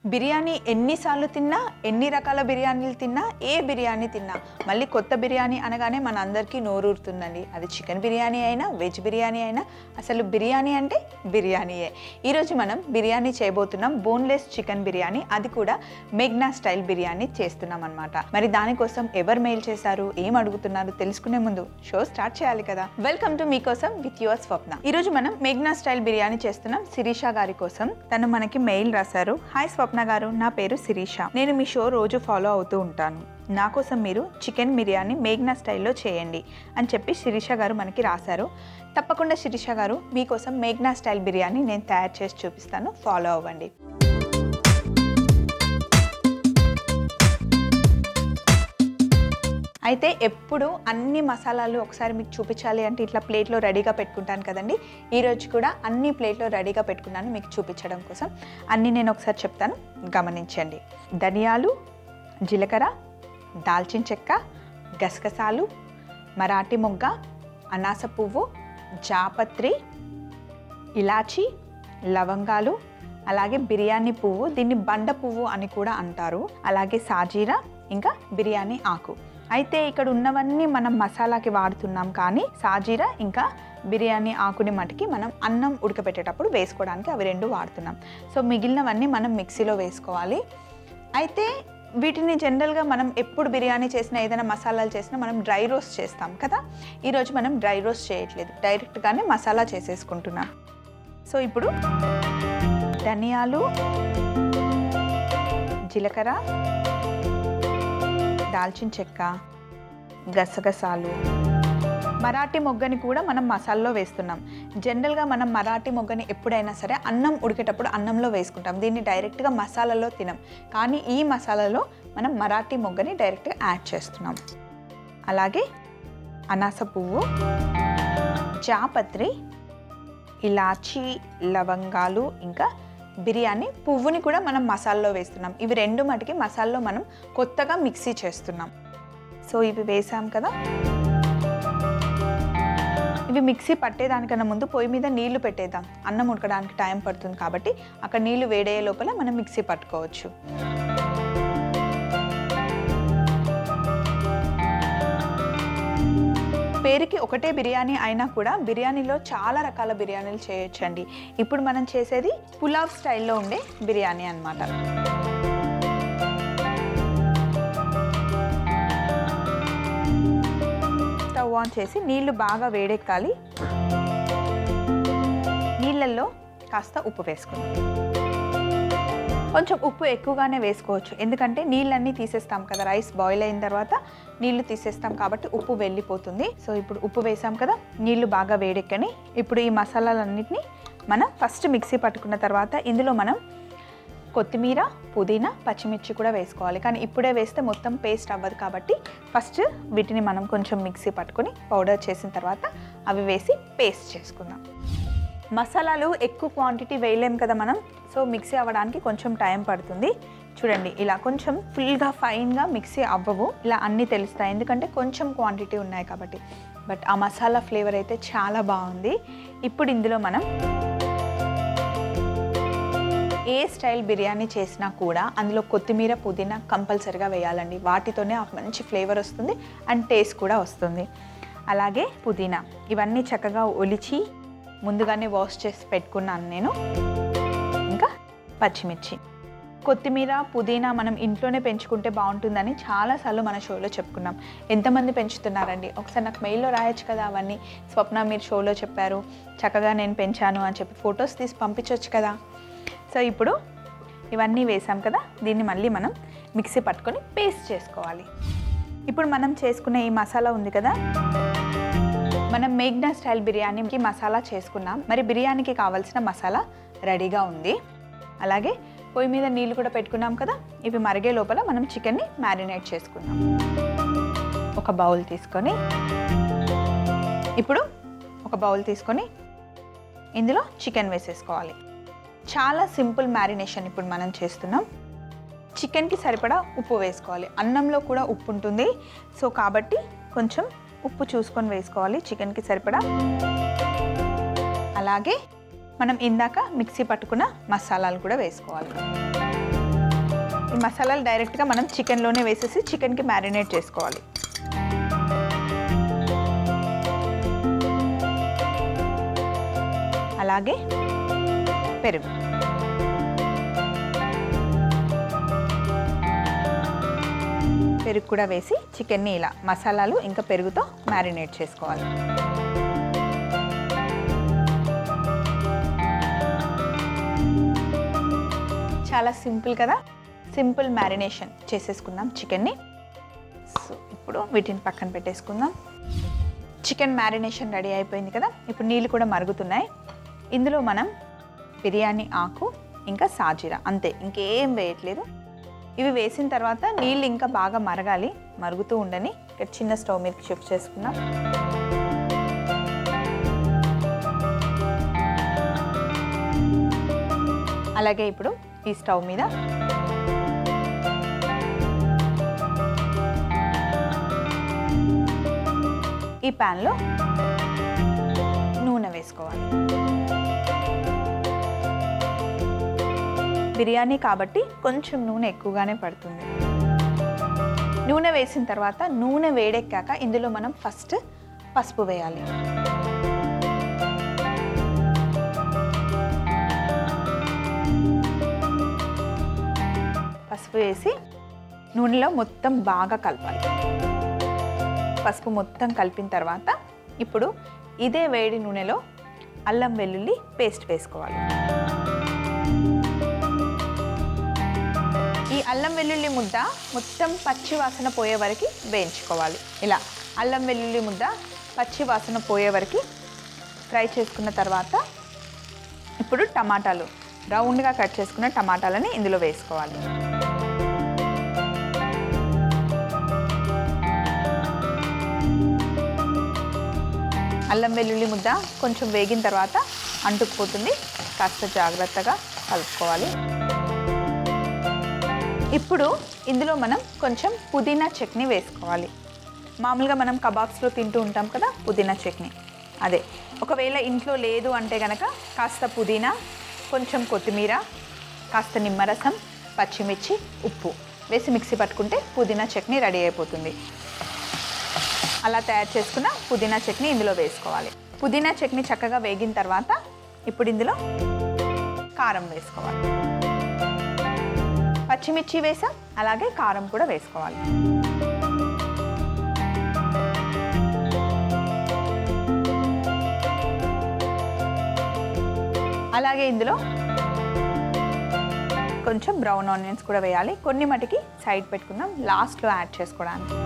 బిర్యానీ ఎన్నిసార్లు తిన్నా ఎన్ని రకాల బిర్యానీలు తిన్నా ఏ బిర్యానీ తిన్నా మళ్ళీ కొత్త బిర్యానీ అనగానే మన అందరికీ నోరూరుతుందండి అది చికెన్ బిర్యానీ అయినా వెజ్ బిర్యానీ అయినా అసలు బిర్యానీ అంటే బిర్యానీయే ఈరోజు మనం బిర్యానీ చేయబోతున్నాం బోన్లెస్ చికెన్ బిర్యానీ అది కూడా మెగ్నా స్టైల్ బిర్యానీ చేస్తున్నాం అనమాట మరి దానికోసం ఎవరు మెయిల్ చేశారు ఏం అడుగుతున్నారు తెలుసుకునే ముందు షో స్టార్ట్ చేయాలి కదా వెల్కమ్ టు మీకోసం విత్ యువర్ స్వప్న ఈరోజు మనం మెగ్నా స్టైల్ బిర్యానీ చేస్తున్నాం శిరీష గారి కోసం తను మనకి మెయిల్ రాశారు హాయ్ స్వప్న గారు నా పేరు శిరీష నేను మీ షో రోజు ఫాలో అవుతూ ఉంటాను నా కోసం మీరు చికెన్ బిర్యానీ మేఘ్నా స్టైల్లో చేయండి అని చెప్పి శిరీష గారు మనకి రాశారు తప్పకుండా శిరీష గారు మీకోసం మేఘ్నా స్టైల్ బిర్యానీ నేను తయారు చేసి చూపిస్తాను ఫాలో అవ్వండి అయితే ఎప్పుడు అన్ని మసాలాలు ఒకసారి మీకు చూపించాలి అంటే ఇట్లా ప్లేట్లో రెడీగా పెట్టుకుంటాను కదండి ఈరోజు కూడా అన్ని ప్లేట్లో రెడీగా పెట్టుకున్నాను మీకు చూపించడం కోసం అన్నీ నేను ఒకసారి చెప్తాను గమనించండి ధనియాలు జీలకర్ర దాల్చిన చెక్క గసగసాలు మరాఠీ మొగ్గ అనాస పువ్వు జాపత్రి ఇలాచి లవంగాలు అలాగే బిర్యానీ పువ్వు దీన్ని బండ పువ్వు అని కూడా అంటారు అలాగే సాజీరా ఇంకా బిర్యానీ ఆకు అయితే ఇక్కడ ఉన్నవన్నీ మనం మసాలాకి వాడుతున్నాం కానీ సాజీరా ఇంకా బిర్యానీ ఆకుని మటుకి మనం అన్నం ఉడకబెట్టేటప్పుడు వేసుకోవడానికి అవి రెండు వాడుతున్నాం సో మిగిలినవన్నీ మనం మిక్సీలో వేసుకోవాలి అయితే వీటిని జనరల్గా మనం ఎప్పుడు బిర్యానీ చేసినా ఏదైనా మసాలాలు చేసినా మనం డ్రై రోస్ట్ చేస్తాం కదా ఈరోజు మనం డ్రై రోస్ట్ చేయట్లేదు డైరెక్ట్గానే మసాలా చేసేసుకుంటున్నాం సో ఇప్పుడు ధనియాలు జీలకర్ర దాల్చిన చెక్క గసగసాలు మరాఠీ మొగ్గని కూడా మనం మసాల్లో వేస్తున్నాం జనరల్గా మనం మరాఠీ మొగ్గని ఎప్పుడైనా సరే అన్నం ఉడికేటప్పుడు అన్నంలో వేసుకుంటాం దీన్ని డైరెక్ట్గా మసాలాలో తినం కానీ ఈ మసాలాలో మనం మరాఠీ మొగ్గని డైరెక్ట్గా యాడ్ చేస్తున్నాం అలాగే అనాస పువ్వు జాపత్రి ఇలాచి లవంగాలు ఇంకా బిర్యానీ పువ్వుని కూడా మనం మసాల్లో వేస్తున్నాం ఇవి రెండు మటుకి మసాల్లో మనం కొత్తగా మిక్సీ చేస్తున్నాం సో ఇవి వేసాం కదా ఇవి మిక్సీ పట్టేదానికన్నా ముందు పొయ్యి మీద నీళ్లు పెట్టేద్దాం అన్నం ఉడకడానికి టైం పడుతుంది కాబట్టి అక్కడ నీళ్లు వేడయ్యే లోపల మనం మిక్సీ పట్టుకోవచ్చు పేరుకి ఒకటే బిర్యానీ అయినా కూడా బిర్యానీలో చాలా రకాల బిర్యానీలు చేయొచ్చండి ఇప్పుడు మనం చేసేది పులావ్ స్టైల్లో ఉండే బిర్యానీ అన్నమాట స్టవ్ ఆన్ చేసి నీళ్లు బాగా వేడెక్కాలి నీళ్ళల్లో కాస్త ఉప్పు వేసుకుందాం కొంచెం ఉప్పు ఎక్కువగానే వేసుకోవచ్చు ఎందుకంటే నీళ్ళన్నీ తీసేస్తాం కదా రైస్ బాయిల్ అయిన తర్వాత నీళ్లు తీసేస్తాం కాబట్టి ఉప్పు వెళ్ళిపోతుంది సో ఇప్పుడు ఉప్పు వేసాం కదా నీళ్లు బాగా వేడెక్కని ఇప్పుడు ఈ మసాలాలన్నింటినీ మనం ఫస్ట్ మిక్సీ పట్టుకున్న తర్వాత ఇందులో మనం కొత్తిమీర పుదీనా పచ్చిమిర్చి కూడా వేసుకోవాలి కానీ ఇప్పుడే వేస్తే మొత్తం పేస్ట్ అవ్వదు కాబట్టి ఫస్ట్ వీటిని మనం కొంచెం మిక్సీ పట్టుకొని పౌడర్ చేసిన తర్వాత అవి వేసి పేస్ట్ చేసుకుందాం మసాలాలు ఎక్కువ క్వాంటిటీ వేయలేం కదా మనం సో మిక్సీ అవ్వడానికి కొంచెం టైం పడుతుంది చూడండి ఇలా కొంచెం ఫుల్గా ఫైన్గా మిక్సీ అవ్వవు ఇలా అన్నీ తెలుస్తాయి ఎందుకంటే కొంచెం క్వాంటిటీ ఉన్నాయి కాబట్టి బట్ ఆ మసాలా ఫ్లేవర్ అయితే చాలా బాగుంది ఇప్పుడు ఇందులో మనం ఏ స్టైల్ బిర్యానీ చేసినా కూడా అందులో కొత్తిమీర పుదీనా కంపల్సరిగా వేయాలండి వాటితోనే ఆ మంచి ఫ్లేవర్ వస్తుంది అండ్ టేస్ట్ కూడా వస్తుంది అలాగే పుదీనా ఇవన్నీ చక్కగా ఒలిచి ముందుగానే వాష్ చేసి పెట్టుకున్నాను నేను ఇంకా పచ్చిమిర్చి కొత్తిమీర పుదీనా మనం ఇంట్లోనే పెంచుకుంటే బాగుంటుందని చాలాసార్లు మన షోలో చెప్పుకున్నాం ఎంతమంది పెంచుతున్నారండి ఒకసారి నాకు మెయిల్లో రాయొచ్చు కదా అవన్నీ స్వప్న మీరు షోలో చెప్పారు చక్కగా నేను పెంచాను అని చెప్పి ఫొటోస్ తీసి పంపించవచ్చు కదా సో ఇప్పుడు ఇవన్నీ వేసాం కదా దీన్ని మళ్ళీ మనం మిక్సీ పట్టుకొని పేస్ట్ చేసుకోవాలి ఇప్పుడు మనం చేసుకునే ఈ మసాలా ఉంది కదా మనం మేఘ్నా స్టైల్ బిర్యానీకి మసాలా చేసుకున్నాం మరి బిర్యానీకి కావాల్సిన మసాలా రెడీగా ఉంది అలాగే పొయ్యి మీద నీళ్ళు కూడా పెట్టుకున్నాం కదా ఇవి మరిగే లోపల మనం చికెన్ని మ్యారినేట్ చేసుకున్నాం ఒక బౌల్ తీసుకొని ఇప్పుడు ఒక బౌల్ తీసుకొని ఇందులో చికెన్ వేసేసుకోవాలి చాలా సింపుల్ మ్యారినేషన్ ఇప్పుడు మనం చేస్తున్నాం చికెన్కి సరిపడా ఉప్పు వేసుకోవాలి అన్నంలో కూడా ఉప్పు ఉంటుంది సో కాబట్టి కొంచెం ఉప్పు చూసుకొని వేసుకోవాలి చికెన్కి సరిపడా అలాగే మనం ఇందాక మిక్సీ పట్టుకున్న మసాలాలు కూడా వేసుకోవాలి ఈ మసాలాలు డైరెక్ట్గా మనం చికెన్లోనే వేసేసి చికెన్కి మ్యారినేట్ చేసుకోవాలి అలాగే పెరుగు పెరుగు కూడా వేసి చికెన్ని ఇలా మసాలాలు ఇంకా పెరుగుతో మ్యారినేట్ చేసుకోవాలి చాలా సింపుల్ కదా సింపుల్ మ్యారినేషన్ చేసేసుకుందాం చికెన్ని సో ఇప్పుడు వీటిని పక్కన పెట్టేసుకుందాం చికెన్ మ్యారినేషన్ రెడీ అయిపోయింది కదా ఇప్పుడు నీళ్ళు కూడా మరుగుతున్నాయి ఇందులో మనం బిర్యానీ ఆకు ఇంకా సాజీరా అంతే ఇంకేం వేయట్లేదు ఇవి వేసిన తర్వాత నీళ్ళు ఇంకా బాగా మరగాలి మరుగుతూ ఉండని ఇక్కడ చిన్న స్టవ్ మీదకి షిఫ్ట్ చేసుకుందాం అలాగే ఇప్పుడు ఈ స్టవ్ మీద ఈ ప్యాన్లో నూనె వేసుకోవాలి బిర్యానీ కాబట్టి కొంచెం నూనె ఎక్కువగానే పడుతుంది నూనె వేసిన తర్వాత నూనె వేడెక్కాక ఇందులో మనం ఫస్ట్ పసుపు వేయాలి పసుపు వేసి నూనెలో మొత్తం బాగా కలపాలి పసుపు మొత్తం కలిపిన తర్వాత ఇప్పుడు ఇదే వేడి నూనెలో అల్లం వెల్లుల్లి పేస్ట్ వేసుకోవాలి ఈ అల్లం వెల్లుల్లి ముద్ద మొత్తం పచ్చి వాసన పోయే వరకు వేయించుకోవాలి ఇలా అల్లం వెల్లుల్లి ముద్ద పచ్చి వాసన పోయే వరకు ఫ్రై చేసుకున్న తర్వాత ఇప్పుడు టమాటాలు రౌండ్గా కట్ చేసుకున్న టమాటాలని ఇందులో వేసుకోవాలి అల్లం వెల్లుల్లి ముద్ద కొంచెం వేగిన తర్వాత అంటుకుపోతుంది కాస్త జాగ్రత్తగా కలుపుకోవాలి ఇప్పుడు ఇందులో మనం కొంచెం పుదీనా చట్నీ వేసుకోవాలి మామూలుగా మనం కబాబ్స్లో తింటూ ఉంటాం కదా పుదీనా చట్నీ అదే ఒకవేళ ఇంట్లో లేదు అంటే కనుక కాస్త పుదీనా కొంచెం కొత్తిమీర కాస్త నిమ్మరసం పచ్చిమిర్చి ఉప్పు వేసి మిక్సీ పట్టుకుంటే పుదీనా చట్నీ రెడీ అయిపోతుంది అలా తయారు చేసుకున్న పుదీనా చట్నీ ఇందులో వేసుకోవాలి పుదీనా చట్నీ చక్కగా వేగిన తర్వాత ఇప్పుడు ఇందులో కారం వేసుకోవాలి పచ్చిమిర్చి వేసాం అలాగే కారం కూడా వేసుకోవాలి అలాగే ఇందులో కొంచెం బ్రౌన్ ఆనియన్స్ కూడా వేయాలి కొన్ని మటుకి సైడ్ పెట్టుకుందాం లాస్ట్లో యాడ్ చేసుకోవడానికి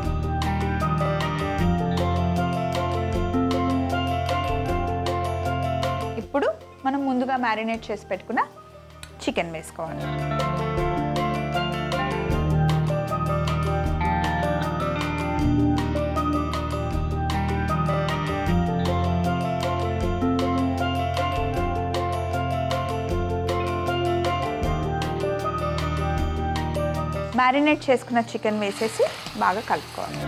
ఇప్పుడు మనం ముందుగా మ్యారినేట్ చేసి పెట్టుకున్న చికెన్ వేసుకోవాలి మ్యారినేట్ చేసుకున్న చికెన్ వేసేసి బాగా కలుపుకోవాలి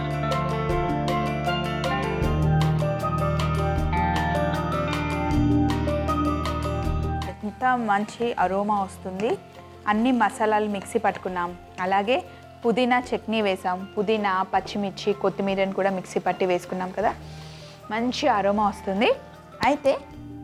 ఎంత మంచి అరోమా వస్తుంది అన్ని మసాలాలు మిక్సీ పట్టుకున్నాం అలాగే పుదీనా చట్నీ వేసాం పుదీనా పచ్చిమిర్చి కొత్తిమీరని కూడా మిక్సీ పట్టి వేసుకున్నాం కదా మంచి అరోమా వస్తుంది అయితే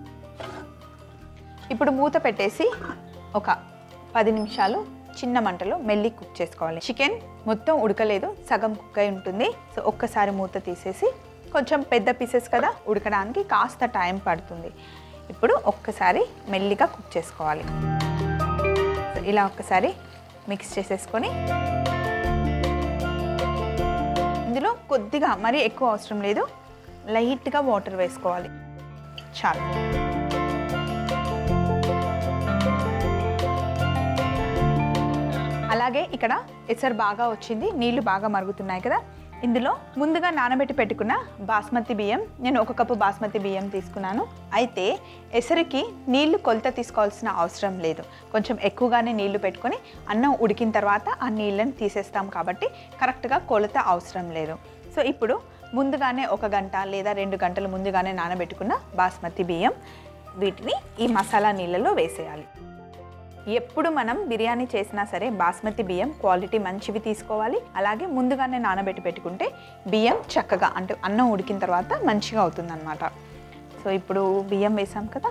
ఇప్పుడు మూత పెట్టేసి ఒక పది నిమిషాలు చిన్న మంటలో మెల్లి కుక్ చేసుకోవాలి చికెన్ మొత్తం ఉడకలేదు సగం కుక్ అయి ఉంటుంది సో ఒక్కసారి మూత తీసేసి కొంచెం పెద్ద పీసెస్ కదా ఉడకడానికి కాస్త టైం పడుతుంది ఇప్పుడు ఒక్కసారి మెల్లిగా కుక్ చేసుకోవాలి సో ఇలా ఒక్కసారి మిక్స్ చేసేసుకొని ఇందులో కొద్దిగా మరీ ఎక్కువ అవసరం లేదు లైట్గా వాటర్ వేసుకోవాలి చాలు అలాగే ఇక్కడ ఎసరు బాగా వచ్చింది నీళ్లు బాగా మరుగుతున్నాయి కదా ఇందులో ముందుగా నానబెట్టి పెట్టుకున్న బాస్మతి బియ్యం నేను ఒక కప్పు బాస్మతి బియ్యం తీసుకున్నాను అయితే ఎసరికి నీళ్లు కొలత తీసుకోవాల్సిన అవసరం లేదు కొంచెం ఎక్కువగానే నీళ్లు పెట్టుకొని అన్నం ఉడికిన తర్వాత ఆ నీళ్ళని తీసేస్తాం కాబట్టి కరెక్ట్గా కొలత అవసరం లేదు సో ఇప్పుడు ముందుగానే ఒక గంట లేదా రెండు గంటల ముందుగానే నానబెట్టుకున్న బాస్మతి బియ్యం వీటిని ఈ మసాలా నీళ్ళలో వేసేయాలి ఎప్పుడు మనం బిర్యానీ చేసినా సరే బాస్మతి బియ్యం క్వాలిటీ మంచివి తీసుకోవాలి అలాగే ముందుగానే నానబెట్టి పెట్టుకుంటే బియ్యం చక్కగా అంటే అన్నం ఉడికిన తర్వాత మంచిగా అవుతుందన్నమాట సో ఇప్పుడు బియ్యం వేసాం కదా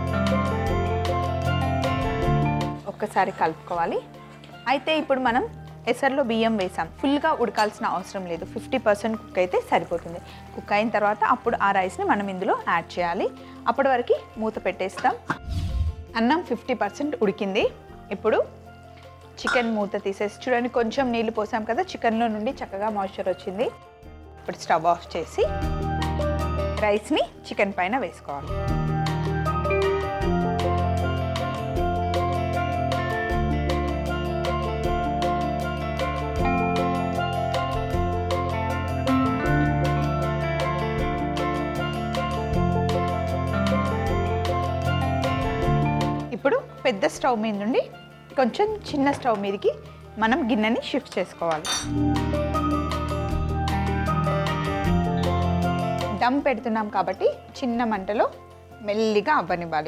ఒక్కసారి కలుపుకోవాలి అయితే ఇప్పుడు మనం ఎసర్లో బియ్యం వేసాం ఫుల్గా ఉడకాల్సిన అవసరం లేదు ఫిఫ్టీ పర్సెంట్ కుక్ అయితే సరిపోతుంది కుక్ అయిన తర్వాత అప్పుడు ఆ రైస్ని మనం ఇందులో యాడ్ చేయాలి అప్పటి వరకు మూత పెట్టేస్తాం అన్నం ఫిఫ్టీ పర్సెంట్ ఉడికింది ఇప్పుడు చికెన్ మూత తీసేసి చూడండి కొంచెం నీళ్లు పోసాం కదా చికెన్లో నుండి చక్కగా మాయిశ్చర్ వచ్చింది ఇప్పుడు స్టవ్ ఆఫ్ చేసి రైస్ని చికెన్ పైన వేసుకోవాలి ఇప్పుడు పెద్ద స్టవ్ మీద నుండి కొంచెం చిన్న స్టవ్ మీదకి మనం గిన్నెని షిఫ్ట్ చేసుకోవాలి దమ్ పెడుతున్నాం కాబట్టి చిన్న మంటలో మెల్లిగా అవ్వనివ్వాలి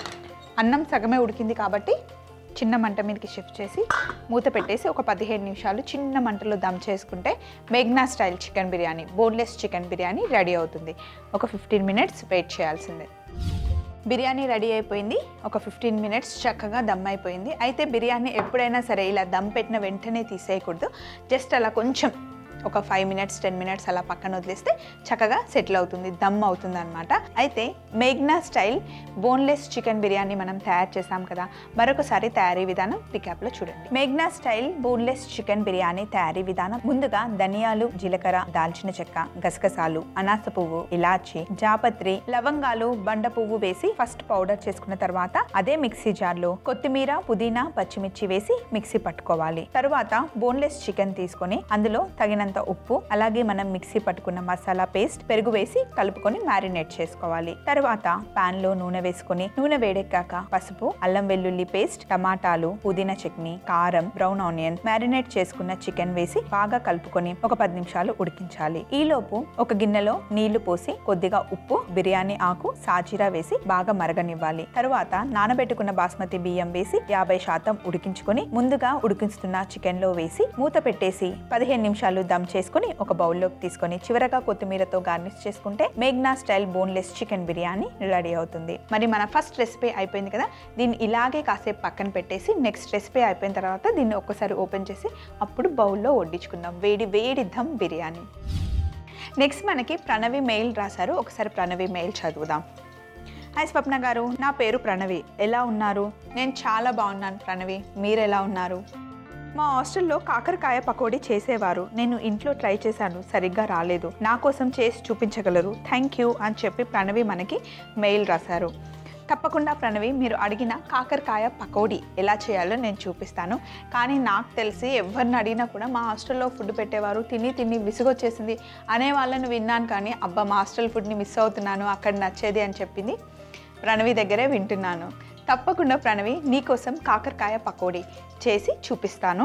అన్నం సగమే ఉడికింది కాబట్టి చిన్న మంట మీదకి షిఫ్ట్ చేసి మూత పెట్టేసి ఒక పదిహేను నిమిషాలు చిన్న మంటలో దమ్ చేసుకుంటే మేఘ్నా style chicken biryani boneless chicken biryani ready అవుతుంది ఒక ఫిఫ్టీన్ మినిట్స్ వెయిట్ చేయాల్సిందే బిర్యానీ రెడీ అయిపోయింది ఒక ఫిఫ్టీన్ మినిట్స్ చక్కగా దమ్ అయిపోయింది అయితే బిర్యానీ ఎప్పుడైనా సరే ఇలా దమ్ పెట్టిన వెంటనే తీసేయకూడదు జస్ట్ అలా కొంచెం ఒక ఫైవ్ మినిట్స్ టెన్ మినిట్స్ అలా పక్కన వదిలేస్తే చక్కగా సెటిల్ అవుతుంది దమ్ అవుతుంది అనమాట అయితే మేఘ్నా స్టైల్ బోన్లెస్ చికెన్ బిర్యానీ మనం తయారు చేసాం కదా మరొకసారి తయారీ విధానం రికాప్లో చూడండి మేఘ్నా స్టైల్ బోన్లెస్ చికెన్ బిర్యానీ తయారీ విధానం ముందుగా ధనియాలు జీలకర్ర దాల్చిన చెక్క గసగసాలు అనాస పువ్వు ఇలాచి జాపత్రి లవంగాలు బండ పువ్వు వేసి ఫస్ట్ పౌడర్ చేసుకున్న తర్వాత అదే మిక్సీ జార్లో కొత్తిమీర పుదీనా పచ్చిమిర్చి వేసి మిక్సీ పట్టుకోవాలి తరువాత బోన్లెస్ చికెన్ తీసుకొని అందులో తగినంత ఉప్పు అలాగే మనం మిక్సీ పట్టుకున్న మసాలా పేస్ట్ పెరుగు వేసి కలుపుకొని మ్యారినేట్ చేసుకోవాలి తర్వాత పాన్ లో నూనె వేసుకొని నూనె వేడెక్కాక పసుపు అల్లం వెల్లుల్లి పేస్ట్ టమాటాలు పుదీనా చట్నీ కారం బ్రౌన్ ఆనియన్ మ్యారినేట్ చేసుకున్న చికెన్ వేసి బాగా కలుపుకొని ఒక పది నిమిషాలు ఉడికించాలి ఈలోపు ఒక గిన్నెలో నీళ్లు పోసి కొద్దిగా ఉప్పు బిర్యానీ ఆకు సాజీరా వేసి బాగా మరగనివ్వాలి తరువాత నానబెట్టుకున్న బాస్మతి బియ్యం వేసి యాభై శాతం ఉడికించుకొని ముందుగా ఉడికిస్తున్న చికెన్ లో వేసి మూత పెట్టేసి పదిహేను నిమిషాలు దమ్ చేసుకుని ఒక బౌల్లోకి తీసుకొని చివరగా కొత్తిమీరతో గార్నిష్ చేసుకుంటే మేఘ్నా style boneless chicken biryani ready అవుతుంది మరి మన ఫస్ట్ రెసిపీ అయిపోయింది కదా దీన్ని ఇలాగే కాసేపు పక్కన పెట్టేసి నెక్స్ట్ రెసిపీ అయిపోయిన తర్వాత దీన్ని ఒక్కసారి ఓపెన్ చేసి అప్పుడు బౌల్లో వడ్డించుకుందాం వేడి వేడి దమ్ బిర్యానీ నెక్స్ట్ మనకి ప్రణవి మెయిల్ రాశారు ఒకసారి ప్రణవి మెయిల్ చదువుదాం హాయ్ స్వప్న గారు నా పేరు ప్రణవి ఎలా ఉన్నారు నేను చాలా బాగున్నాను ప్రణవి మీరు ఎలా ఉన్నారు మా హాస్టల్లో కాకరకాయ పకోడీ చేసేవారు నేను ఇంట్లో ట్రై చేశాను సరిగ్గా రాలేదు నా కోసం చేసి చూపించగలరు థ్యాంక్ యూ అని చెప్పి ప్రణవి మనకి మెయిల్ రాశారు తప్పకుండా ప్రణవి మీరు అడిగిన కాకరకాయ పకోడీ ఎలా చేయాలో నేను చూపిస్తాను కానీ నాకు తెలిసి ఎవరిని అడిగినా కూడా మా హాస్టల్లో ఫుడ్ పెట్టేవారు తిని తిని విసుగొచ్చేసింది అనే వాళ్ళని విన్నాను కానీ అబ్బా మా హాస్టల్ ఫుడ్ని మిస్ అవుతున్నాను అక్కడ నచ్చేది అని చెప్పింది ప్రణవి దగ్గరే వింటున్నాను తప్పకుండా ప్రణవి నీకోసం కాకరకాయ పకోడీ చేసి చూపిస్తాను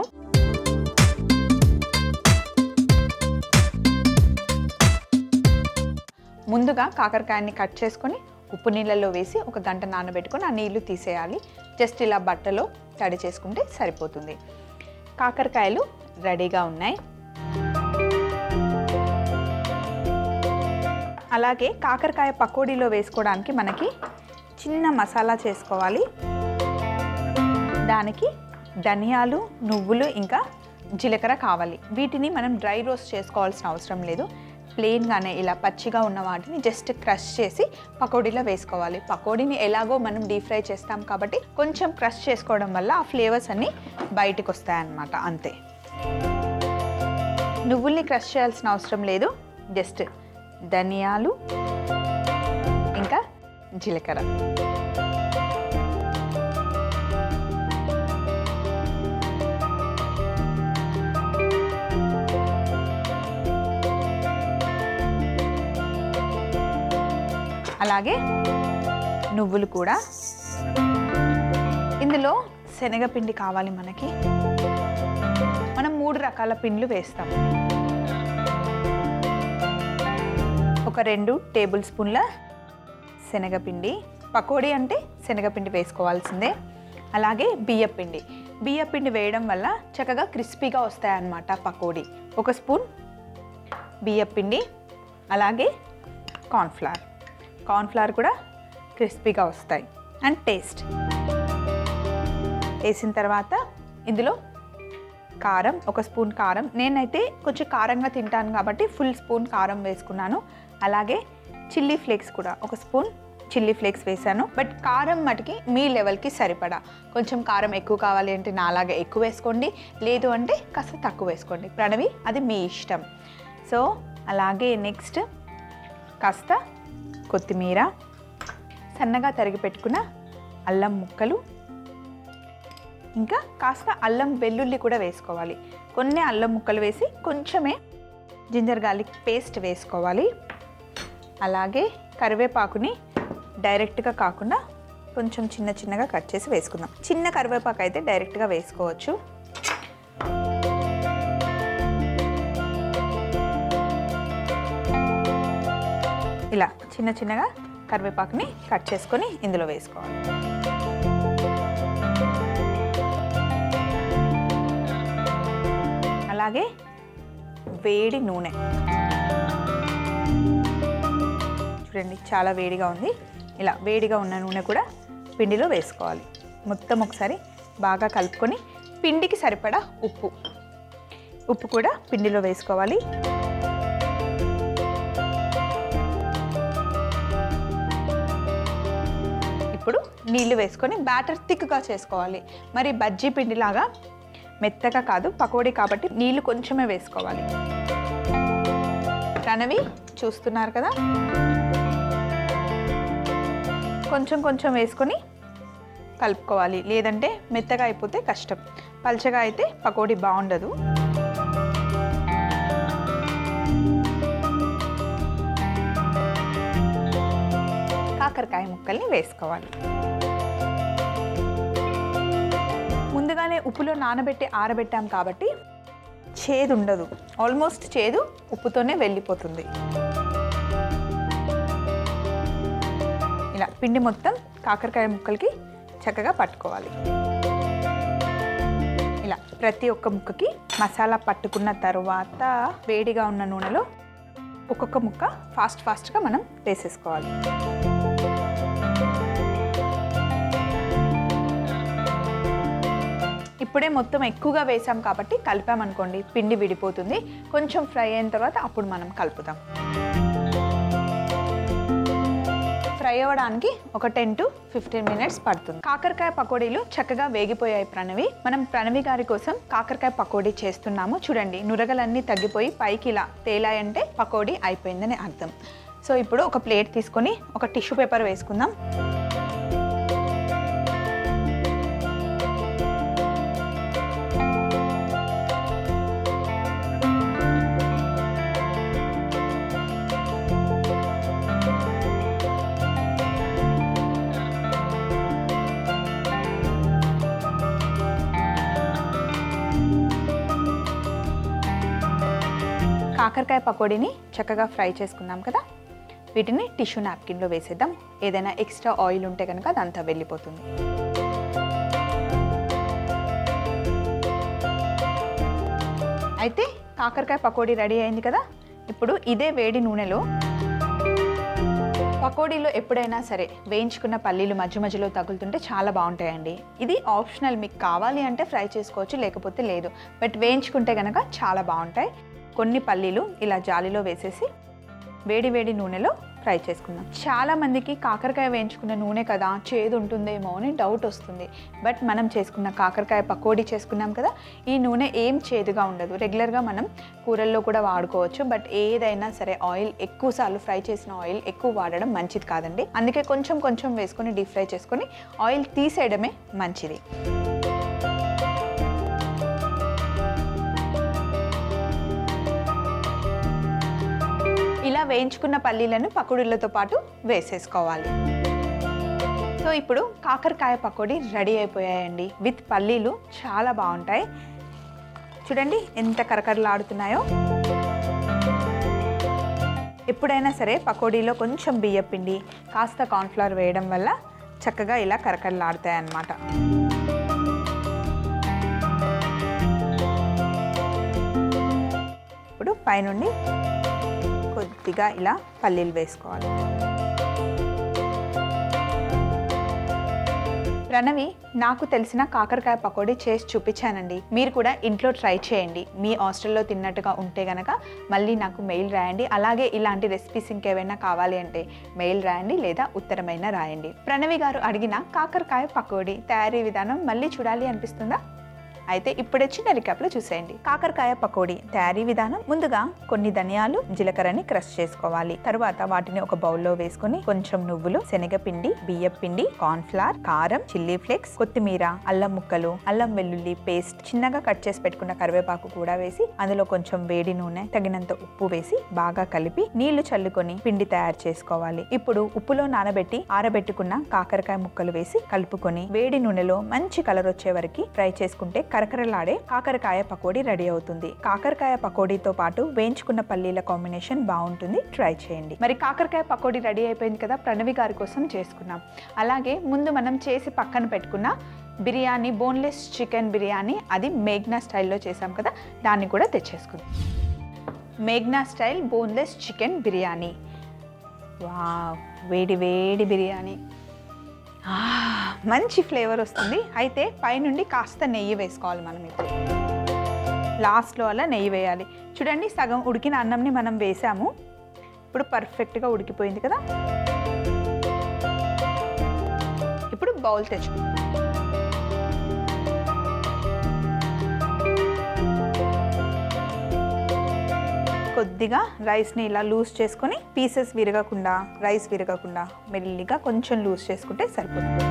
ముందుగా కాకరకాయని కట్ చేసుకొని ఉప్పు నీళ్ళల్లో వేసి ఒక గంట నానబెట్టుకొని ఆ నీళ్లు తీసేయాలి జస్ట్ ఇలా బట్టలో తడి చేసుకుంటే సరిపోతుంది కాకరకాయలు రెడీగా ఉన్నాయి అలాగే కాకరకాయ పకోడీలో వేసుకోవడానికి మనకి చిన్న మసాలా చేసుకోవాలి దానికి ధనియాలు నువ్వులు ఇంకా జీలకర్ర కావాలి వీటిని మనం డ్రై రోస్ట్ చేసుకోవాల్సిన అవసరం లేదు ప్లెయిన్గానే ఇలా పచ్చిగా ఉన్న వాటిని జస్ట్ క్రష్ చేసి పకోడీలో వేసుకోవాలి పకోడీని ఎలాగో మనం డీప్ ఫ్రై చేస్తాం కాబట్టి కొంచెం క్రష్ చేసుకోవడం వల్ల ఆ ఫ్లేవర్స్ అన్నీ బయటికి వస్తాయన్నమాట అంతే నువ్వుల్ని క్రష్ చేయాల్సిన అవసరం లేదు జస్ట్ ధనియాలు ఇంకా జీలకర్ర అలాగే నువ్వులు కూడా ఇందులో శనగపిండి కావాలి మనకి మనం మూడు రకాల పిండ్లు వేస్తాం ఒక రెండు టేబుల్ స్పూన్ల శనగపిండి పకోడీ అంటే శనగపిండి వేసుకోవాల్సిందే అలాగే బియ్యపిండి బియ్యపిండి వేయడం వల్ల చక్కగా క్రిస్పీగా వస్తాయన్నమాట పకోడీ ఒక స్పూన్ బియ్యపిండి అలాగే కార్న్ఫ్లవర్ కార్న్ఫ్లవర్ కూడా క్రిస్పీగా వస్తాయి అండ్ టేస్ట్ వేసిన తర్వాత ఇందులో కారం ఒక స్పూన్ కారం నేనైతే కొంచెం కారంగా తింటాను కాబట్టి ఫుల్ స్పూన్ కారం వేసుకున్నాను అలాగే చిల్లీ ఫ్లేక్స్ కూడా ఒక స్పూన్ చిల్లీ ఫ్లేక్స్ వేసాను బట్ కారం మటుకి మీ లెవెల్కి సరిపడా కొంచెం కారం ఎక్కువ కావాలి అంటే నాలాగా ఎక్కువ వేసుకోండి లేదు అంటే కాస్త తక్కువ వేసుకోండి ప్రణవి అది మీ ఇష్టం సో అలాగే నెక్స్ట్ కాస్త కొత్తిమీర సన్నగా తరిగి పెట్టుకున్న అల్లం ముక్కలు ఇంకా కాస్త అల్లం వెల్లుల్లి కూడా వేసుకోవాలి కొన్ని అల్లం ముక్కలు వేసి కొంచెమే జింజర్ గార్లిక్ పేస్ట్ వేసుకోవాలి అలాగే కరివేపాకుని డైరెక్ట్గా కాకుండా కొంచెం చిన్న చిన్నగా కట్ చేసి వేసుకుందాం చిన్న కరివేపాకు అయితే డైరెక్ట్గా వేసుకోవచ్చు ఇలా చిన్న చిన్నగా కరివేపాకుని కట్ చేసుకొని ఇందులో వేసుకోవాలి అలాగే వేడి నూనె చూడండి చాలా వేడిగా ఉంది ఇలా వేడిగా ఉన్న నూనె కూడా పిండిలో వేసుకోవాలి మొత్తం ఒకసారి బాగా కలుపుకొని పిండికి సరిపడా ఉప్పు ఉప్పు కూడా పిండిలో వేసుకోవాలి ఇప్పుడు నీళ్లు వేసుకొని బ్యాటర్ థిక్గా చేసుకోవాలి మరి బజ్జీ పిండిలాగా మెత్తగా కాదు పకోడీ కాబట్టి నీళ్లు కొంచెమే వేసుకోవాలి ప్రణవి చూస్తున్నారు కదా కొంచెం కొంచెం వేసుకొని కలుపుకోవాలి లేదంటే మెత్తగా అయిపోతే కష్టం పల్చగా అయితే పకోడీ బాగుండదు కాకరకాయ ముక్కల్ని వేసుకోవాలి ముందుగానే ఉప్పులో నానబెట్టి ఆరబెట్టాం కాబట్టి చేదు ఉండదు ఆల్మోస్ట్ చేదు ఉప్పుతోనే వెళ్ళిపోతుంది ఇలా పిండి మొత్తం కాకరకాయ ముక్కలకి చక్కగా పట్టుకోవాలి ఇలా ప్రతి ఒక్క ముక్కకి మసాలా పట్టుకున్న తర్వాత వేడిగా ఉన్న నూనెలో ఒక్కొక్క ముక్క ఫాస్ట్ ఫాస్ట్గా మనం వేసేసుకోవాలి ఇప్పుడే మొత్తం ఎక్కువగా వేసాం కాబట్టి కలిపామనుకోండి పిండి విడిపోతుంది కొంచెం ఫ్రై అయిన తర్వాత అప్పుడు మనం కలుపుతాం ఫ్రై అవ్వడానికి ఒక టెన్ టు ఫిఫ్టీన్ మినిట్స్ పడుతుంది కాకరకాయ పకోడీలు చక్కగా వేగిపోయాయి ప్రణవి మనం ప్రణవి గారి కోసం కాకరకాయ పకోడీ చేస్తున్నాము చూడండి నురగలన్నీ తగ్గిపోయి పైకి ఇలా తేలాయంటే పకోడీ అయిపోయిందని అర్థం సో ఇప్పుడు ఒక ప్లేట్ తీసుకొని ఒక టిష్యూ పేపర్ వేసుకుందాం కాకరకాయ పకోడీని చక్కగా ఫ్రై చేసుకున్నాం కదా వీటిని టిష్యూ నాప్కిన్లో వేసేద్దాం ఏదైనా ఎక్స్ట్రా ఆయిల్ ఉంటే కనుక అదంతా వెళ్ళిపోతుంది అయితే కాకరకాయ పకోడీ రెడీ అయింది కదా ఇప్పుడు ఇదే వేడి నూనెలో పకోడీలో ఎప్పుడైనా సరే వేయించుకున్న పల్లీలు మధ్య మధ్యలో తగులుతుంటే చాలా బాగుంటాయండి ఇది ఆప్షనల్ మీకు కావాలి అంటే ఫ్రై చేసుకోవచ్చు లేకపోతే లేదు బట్ వేయించుకుంటే కనుక చాలా బాగుంటాయి కొన్ని పల్లీలు ఇలా జాలిలో వేసేసి వేడి వేడి నూనెలో ఫ్రై చేసుకుందాం చాలా మందికి కాకరకాయ వేయించుకున్న నూనె కదా చేదు ఉంటుందేమో అని డౌట్ వస్తుంది బట్ మనం చేసుకున్న కాకరకాయ పకోడీ చేసుకున్నాం కదా ఈ నూనె ఏం చేదుగా ఉండదు రెగ్యులర్గా మనం కూరల్లో కూడా వాడుకోవచ్చు బట్ ఏదైనా సరే ఆయిల్ ఎక్కువ సార్లు ఫ్రై చేసిన ఆయిల్ ఎక్కువ వాడడం మంచిది కాదండి అందుకే కొంచెం కొంచెం వేసుకొని డీప్ ఫ్రై చేసుకొని ఆయిల్ తీసేయడమే మంచిది ఇలా వేయించుకున్న పల్లీలను పకోడీలతో పాటు వేసేసుకోవాలి సో ఇప్పుడు కాకరకాయ పకోడీ రెడీ అయిపోయాయండి విత్ పల్లీలు చాలా బాగుంటాయి చూడండి ఎంత కరకరలాడుతున్నాయో ఎప్పుడైనా సరే పకోడీలో కొంచెం బియ్యం పిండి కాస్త కార్న్ఫ్లవర్ వేయడం వల్ల చక్కగా ఇలా కరకరలాడుతాయి అన్నమాట పైనుండి కొద్దిగా ఇలా పల్లీలు వేసుకోవాలి ప్రణవి నాకు తెలిసిన కాకరకాయ పకోడీ చేసి చూపించానండి మీరు కూడా ఇంట్లో ట్రై చేయండి మీ హాస్టల్లో తిన్నట్టుగా ఉంటే గనక మళ్ళీ నాకు మెయిల్ రాయండి అలాగే ఇలాంటి రెసిపీస్ ఇంకేమైనా కావాలి అంటే మెయిల్ రాయండి లేదా ఉత్తరమైనా రాయండి ప్రణవి గారు అడిగిన కాకరకాయ పకోడీ తయారీ విధానం మళ్ళీ చూడాలి అనిపిస్తుందా అయితే ఇప్పుడే చిన్న రికాప్లో చూసేయండి కాకరకాయ పకోడీ తయారీ విధానం ముందుగా కొన్ని ధనియాలు జీలకర్రని క్రష్ చేసుకోవాలి తరువాత వాటిని ఒక బౌల్లో వేసుకొని కొంచెం నువ్వులు శనగపిండి బియ్యం పిండి కార్న్ ఫ్లవర్ కారం చిల్లీ ఫ్లేక్స్ కొత్తిమీర అల్లం ముక్కలు అల్లం వెల్లుల్లి పేస్ట్ చిన్నగా కట్ చేసి పెట్టుకున్న కరివేపాకు కూడా వేసి అందులో కొంచెం వేడి నూనె తగినంత ఉప్పు వేసి బాగా కలిపి నీళ్లు చల్లుకొని పిండి తయారు చేసుకోవాలి ఇప్పుడు ఉప్పులో నానబెట్టి ఆరబెట్టుకున్న కాకరకాయ ముక్కలు వేసి కలుపుకొని వేడి నూనెలో మంచి కలర్ వచ్చే వరకు ఫ్రై చేసుకుంటే కరకరలాడే కాకరకాయ పకోడీ రెడీ అవుతుంది కాకరకాయ పకోడీతో పాటు వేయించుకున్న పల్లీల కాంబినేషన్ బాగుంటుంది ట్రై చేయండి మరి కాకరకాయ పకోడీ రెడీ అయిపోయింది కదా ప్రణవి గారి కోసం చేసుకున్నాం అలాగే ముందు మనం చేసి పక్కన పెట్టుకున్న బిర్యానీ బోన్లెస్ చికెన్ బిర్యానీ అది మేఘ్నా స్టైల్లో చేసాం కదా దాన్ని కూడా తెచ్చేసుకుందాం మేఘ్నా స్టైల్ బోన్లెస్ చికెన్ బిర్యానీ వా వేడి వేడి బిర్యానీ ఆ, మంచి ఫ్లేవర్ వస్తుంది అయితే పైనుండి కాస్త నెయ్యి వేసుకోవాలి మనం ఇప్పుడు లాస్ట్లో అలా నెయ్యి వేయాలి చూడండి సగం ఉడికిన అన్నంని మనం వేసాము ఇప్పుడు పర్ఫెక్ట్గా ఉడికిపోయింది కదా ఇప్పుడు బౌల్ తెచ్చుకో కొద్దిగా రైస్ని ఇలా లూజ్ చేసుకొని పీసెస్ విరగకుండా రైస్ విరగకుండా మెల్లిగా కొంచెం లూజ్ చేసుకుంటే సరిపోతుంది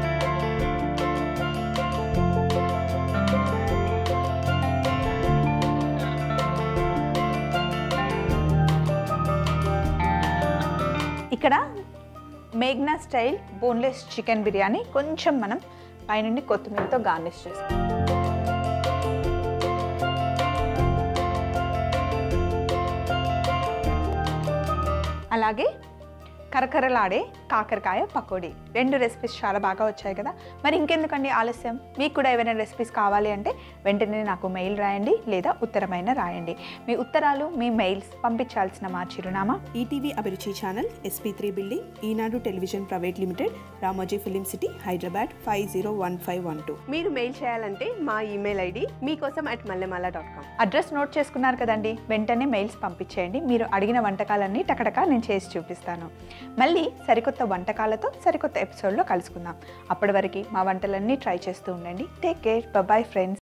ఇక్కడ మేఘ్నా స్టైల్ బోన్లెస్ చికెన్ బిర్యానీ కొంచెం మనం పైనుండి కొత్తిమీరతో గార్నిష్ చేస్తాం అలాగే కరకరలాడే కాకరకాయ పకోడీ రెండు రెసిపీస్ చాలా బాగా వచ్చాయి కదా మరి ఇంకెందుకండి ఆలస్యం మీకు కూడా ఏమైనా రెసిపీస్ కావాలి అంటే వెంటనే నాకు మెయిల్ రాయండి లేదా ఉత్తరమైన రాయండి మీ ఉత్తరాలు మీ మెయిల్స్ పంపించాల్సిన మా చిరునామా ETV Abhiruchi channel SP three building Eenadu television private limited Ramoji film city Hyderabad five zero one five one two మీరు మెయిల్ చేయాలంటే మా ఈమెయిల్ ఐడి మీకోసం at Mallemala dot com address note చేసుకున్నారు కదండి వెంటనే మెయిల్స్ పంపించేయండి మీరు అడిగిన వంటకాలన్నీ టకటకా నేను చేసి చూపిస్తాను మళ్ళీ సరికొత్త వంటకాలతో సరికొత్త ఎపిసోడ్లో కలుసుకుందాం అప్పటి వరకు మా వంటలన్నీ ట్రై చేస్తూ ఉండండి టేక్ కేర్ బాయ్ ఫ్రెండ్స్